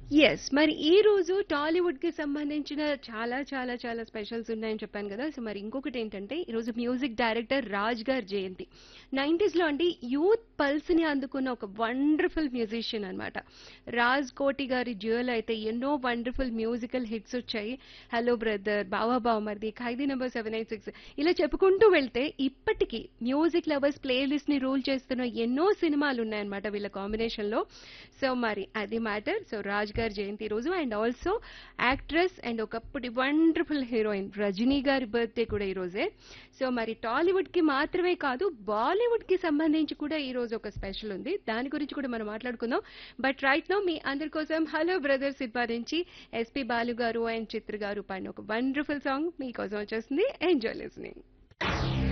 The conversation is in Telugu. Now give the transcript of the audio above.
యెస్. మరి ఈ రోజు టాలీవుడ్‌కి సంబంధించిన చాలా చాలా చాలా స్పెషల్స్ ఉన్నాయని చెప్పాను కదా! సో, మరి ఇంకొకటేంటంటే ఈరోజు మ్యూజిక్ డైరెక్టర్ రాజ్ గారి జయంతి. 90స్‌లో అండి యూత్ పల్స్‌ని అందుకున్న ఒక వండర్‌ఫుల్ మ్యూజిషియన్ అన్నమాట. రాజ్ కోటి గారి డ్యూయల్ అయితే ఎన్నో వండర్‌ఫుల్ మ్యూజికల్ హిట్స్ వచ్చాయి. 'Hello brother', 'Bava Bavamaridi', 'Khaidi number 786' ఇలా చెప్పుకుంటూ వెళ్తే ఇప్పటికీ మ్యూజిక్ లవర్స్ ప్లే లిస్ట్‌ని రూల్ చేస్తున్న ఎన్నో సినిమాలు ఉన్నాయన్నమాట వీళ్ళ కాంబినేషన్‌లో. సో, మరి అది మ్యాటర్. సో, రాజ్ గారి జయంతి రోజు అండ్ ఆల్సో యాక్ట్రెస్ అండ్ ఒకప్పటి వండర్‌ఫుల్ హీరోయిన్ రజినీ గారి బర్త్‌డే కూడా ఈ రోజే. సో, మరి టాలీవుడ్‌కి మాత్రమే కాదు బాలీవుడ్‌కి సంబంధించి కూడా ఈ రోజు ఒక స్పెషల్ ఉంది. దాని గురించి కూడా మనం మాట్లాడుకుందాం. బట్ రైట్ నౌ మీ అందరి కోసం 'హలో బ్రదర్' సినిమా నుంచి ఎస్‌పీ బాలు గారు అండ్ చిత్ర గారు పాడిన ఒక వండర్‌ఫుల్ సాంగ్ మీకోసం వచ్చేస్తుంది. Enjoy listening.